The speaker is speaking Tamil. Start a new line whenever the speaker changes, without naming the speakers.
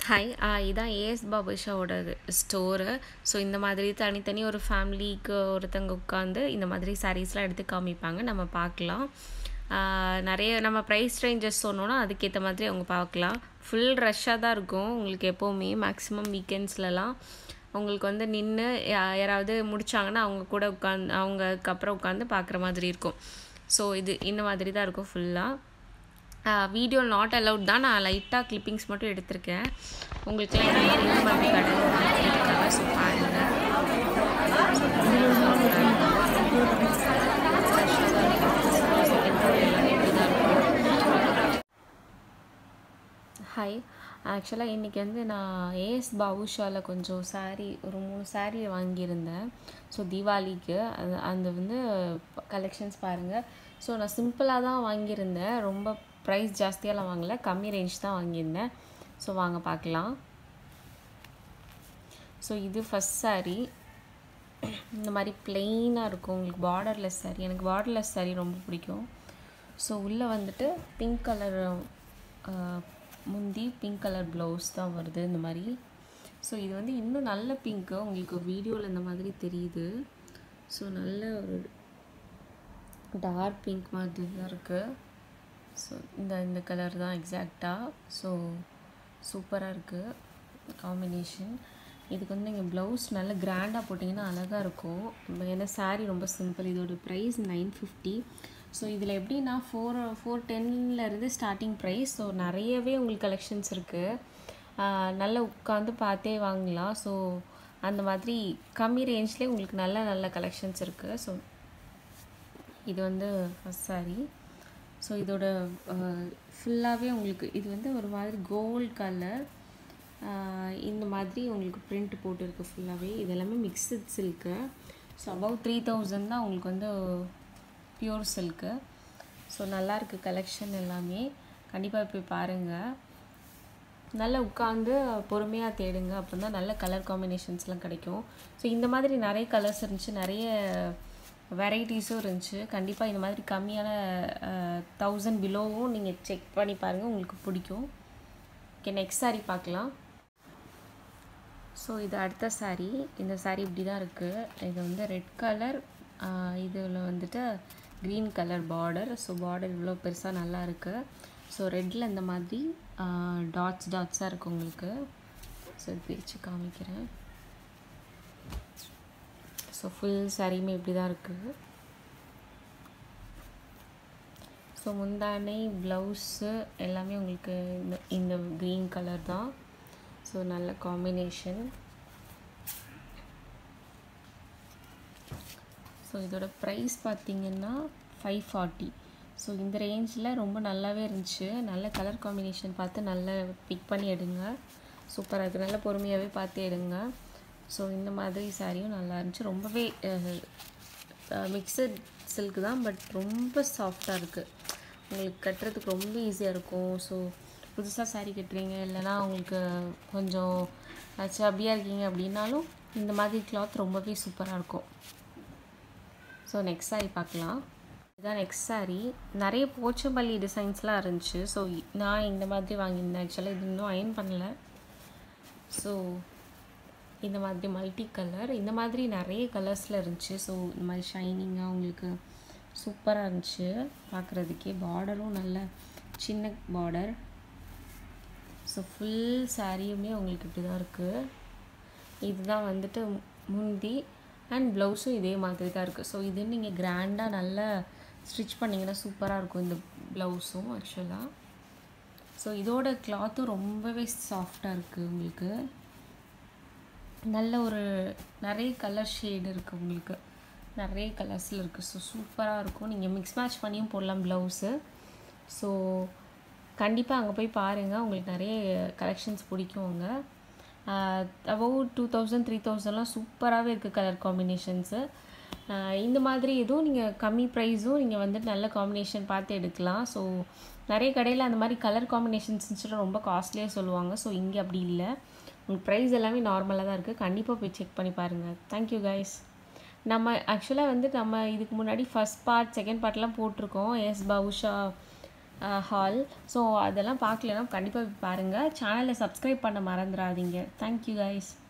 ஹாய் இதான் ஏஎஸ் பாபுஷாவோட ஸ்டோரு ஸோ இந்த மாதிரி தனித்தனி ஒரு ஃபேமிலிக்கு ஒருத்தங்க உட்காந்து இந்த மாதிரி சாரீஸ்லாம் எடுத்து காமிப்பாங்க நம்ம பார்க்கலாம் ஆஹ் நிறைய நம்ம ப்ரைஸ் ரேஞ்சஸ் சொன்னோன்னா அதுக்கேற்ற மாதிரி அவங்க பார்க்கலாம் ஃபுல் ரஷ்ஷாக தான் இருக்கும் உங்களுக்கு எப்போவுமே மேக்ஸிமம் வீக்கெண்ட்ஸ்லலாம் உங்களுக்கு வந்து நின்று யாராவது முடிச்சாங்கன்னா அவங்க கூட உட்காந்து அவங்களுக்கு அப்புறம் உட்காந்து பார்க்குற மாதிரி இருக்கும் ஸோ இது இந்த மாதிரி தான் இருக்கும் ஃபுல்லாக வீடியோ நாட் அலவுட் தான் நான் லைட்டாக கிளிப்பிங்ஸ் மட்டும் எடுத்திருக்கேன் உங்களுக்குலாம் இந்த மாதிரி இந்த மாதிரி கடை இருக்காங்க ஸோ பாருங்கள் ஹாய் ஆக்சுவலாக இன்றைக்கி வந்து நான் ஏஎஸ் பாபுஷாவில் கொஞ்சம் saree ஒரு மூணு saree வாங்கியிருந்தேன் ஸோ தீபாவளிக்கு அது அந்த வந்து கலெக்ஷன்ஸ் பாருங்கள் ஸோ நான் சிம்பிளாக தான் வாங்கியிருந்தேன் ரொம்ப ப்ரைஸ் ஜாஸ்தியாலாம் வாங்கல கம்மி ரேஞ்ச் தான் வாங்கியிருந்தேன் ஸோ வாங்க பார்க்கலாம் ஸோ இது ஃபஸ்ட் saree இந்த மாதிரி பிளெயினாக இருக்கும் உங்களுக்கு பார்டர்லெஸ் saree எனக்கு பார்டர்லெஸ் saree ரொம்ப பிடிக்கும் ஸோ உள்ளே வந்துட்டு பிங்க் கலர் முந்தி பிங்க் கலர் ப்ளவுஸ் தான் வருது இந்த மாதிரி ஸோ இது வந்து இன்னும் நல்ல பிங்க்கு உங்களுக்கு வீடியோவில் இந்த மாதிரி தெரியுது ஸோ நல்ல ஒரு டார்க் பிங்க் மாதிரி தான் இருக்குது ஸோ இந்த இந்த கலர் தான் எக்ஸாக்டாக ஸோ சூப்பராக இருக்குது காம்பினேஷன் இதுக்கு வந்து நீங்கள் ப்ளவுஸ் நல்ல கிராண்டாக போட்டிங்கன்னா அழகாக இருக்கும் ஏன்னா saree ரொம்ப சிம்பிள் இதோட ப்ரைஸ் நைன் ஃபிஃப்டி ஸோ இதில் எப்படின்னா ஃபோர் ஃபோர் டென்லேருந்து ஸ்டார்டிங் ப்ரைஸ் ஸோ நிறையவே உங்களுக்கு கலெக்ஷன்ஸ் இருக்குது நல்லா உட்காந்து பார்த்தே வாங்கலாம் ஸோ அந்த மாதிரி கம்மி ரேஞ்ச்லேயே உங்களுக்கு நல்ல நல்ல கலெக்ஷன்ஸ் இருக்குது ஸோ இது வந்து ஃபஸ்ட் saree ஸோ இதோட ஃபுல்லாகவே உங்களுக்கு இது வந்து ஒரு மாதிரி கோல்ட் கலர் இந்த மாதிரி உங்களுக்கு பிரிண்ட் போட்டிருக்கு ஃபுல்லாகவே இது எல்லாமே mixed silk so above three thousand தான் உங்களுக்கு வந்து பியூர் சில்க்கு ஸோ நல்லாயிருக்கு கலெக்ஷன் எல்லாமே கண்டிப்பாக போய் பாருங்கள் நல்லா உட்காந்து பொறுமையாக தேடுங்க அப்போ தான் நல்ல கலர் காம்பினேஷன்ஸ்லாம் கிடைக்கும் ஸோ இந்த மாதிரி நிறைய கலர்ஸ் இருந்துச்சு நிறைய வெரைட்டிஸும் இருந்துச்சு கண்டிப்பாக இந்த மாதிரி கம்மியான தௌசண்ட் பிலோவும் நீங்கள் செக் பண்ணி பாருங்கள் உங்களுக்கு பிடிக்கும் ஓகே நெக்ஸ்ட் saree பார்க்கலாம் ஸோ இது அடுத்த saree இந்த saree இப்படி தான் இருக்குது இது வந்து ரெட் கலர் இதில் வந்துட்டு green colour border so border இவ்வளோ பெருசாக நல்லா இருக்குது ஸோ ரெட்டில் இந்த மாதிரி டாட்ஸ் டாட்ஸாக இருக்குது உங்களுக்கு ஸோ இது பிரித்து காமிக்கிறேன் ஸோ ஃபுல் சாரியுமே இப்படி தான் இருக்குது ஸோ முந்தானை ப்ளவுஸு எல்லாமே உங்களுக்கு இந்த இந்த க்ரீன் கலர் தான் ஸோ நல்ல காம்பினேஷன் ஸோ இதோட ப்ரைஸ் பார்த்தீங்கன்னா ஃபைவ் ஃபார்ட்டி ஸோ இந்த ரேஞ்சில் ரொம்ப நல்லாவே இருந்துச்சு நல்ல கலர் காம்பினேஷன் பார்த்து நல்ல பிக் பண்ணி எடுங்க சூப்பராக இருக்குது நல்ல பொறுமையாகவே பார்த்து எடுங்க ஸோ இந்த மாதிரி சாரியும் நல்லா இருந்துச்சு ரொம்பவே மிக்சட் சில்க் தான் பட் ரொம்ப சாஃப்டாக இருக்குது உங்களுக்கு கட்டுறதுக்கு ரொம்ப ஈஸியாக இருக்கும் ஸோ புதுசாக சாரீ கட்டுறீங்க இல்லைனா உங்களுக்கு கொஞ்சம் சபியாக இருக்கீங்க அப்படின்னாலும் இந்த மாதிரி கிளாத் ரொம்பவே சூப்பராக இருக்கும் ஸோ நெக்ஸ்ட் saree பார்க்கலாம் இதுதான் நெக்ஸ்ட் saree நிறைய போச்சம்பள்ளி டிசைன்ஸ்லாம் இருந்துச்சு ஸோ நான் இந்த மாதிரி வாங்கியிருந்தேன் ஆக்சுவலாக இது இன்னும் அயன் பண்ணல ஸோ இந்த மாதிரி மல்டி கலர் இந்த மாதிரி நிறைய கலர்ஸில் இருந்துச்சு ஸோ இந்த மாதிரி ஷைனிங்காக உங்களுக்கு சூப்பராக இருந்துச்சு பார்க்குறதுக்கே பார்டரும் நல்ல சின்ன பார்டர் ஸோ ஃபுல் சாரியுமே உங்களுக்கு இப்படி தான் இருக்குது இதுதான் வந்துட்டு முந்தி அண்ட் ப்ளவுஸும் இதே மாதிரி தான் இருக்குது ஸோ இது நீங்கள் கிராண்டாக நல்லா ஸ்டிச் பண்ணிங்கன்னா சூப்பராக இருக்கும் இந்த ப்ளவுஸும் ஆக்சுவலாக ஸோ இதோட கிளாத்தும் ரொம்பவே சாஃப்டாக இருக்குது உங்களுக்கு நல்ல ஒரு நிறைய கலர் ஷேடு இருக்குது உங்களுக்கு நிறைய கலர்ஸில் இருக்குது ஸோ சூப்பராக இருக்கும் நீங்கள் மிக்ஸ் மேட்ச் பண்ணியும் போடலாம் ப்ளவுஸு ஸோ கண்டிப்பாக அங்கே போய் பாருங்கள் உங்களுக்கு நிறைய கலெக்ஷன்ஸ் பிடிக்கும் அங்கே அபவ் டூ தௌசண்ட் த்ரீ தௌசண்ட்லாம் சூப்பராகவே இருக்குது கலர் காம்பினேஷன்ஸு இந்த மாதிரி எதுவும் நீங்கள் கம்மி ப்ரைஸும் நீங்கள் வந்துட்டு நல்ல காம்பினேஷன் பார்த்து எடுக்கலாம் ஸோ நிறைய கடையில் அந்த மாதிரி கலர் காம்பினேஷன்ஸ் ரொம்ப காஸ்ட்லியாக சொல்லுவாங்க ஸோ இங்கே அப்படி இல்லை உங்களுக்கு ப்ரைஸ் எல்லாமே நார்மலாக தான் இருக்குது கண்டிப்பாக போய் செக் பண்ணி பாருங்கள் தேங்க்யூ கைஸ் நம்ம ஆக்சுவலாக வந்து நம்ம இதுக்கு முன்னாடி ஃபஸ்ட் பார்ட் செகண்ட் பார்ட்லாம் போட்டிருக்கோம் எஸ் பவுஷா ஹால் ஸோ அதெல்லாம் பார்க்கலன்னா கண்டிப்பாக பாருங்கள் சேனலை சப்ஸ்கிரைப் பண்ண மறந்துடாதீங்க தேங்க்யூ கைஸ்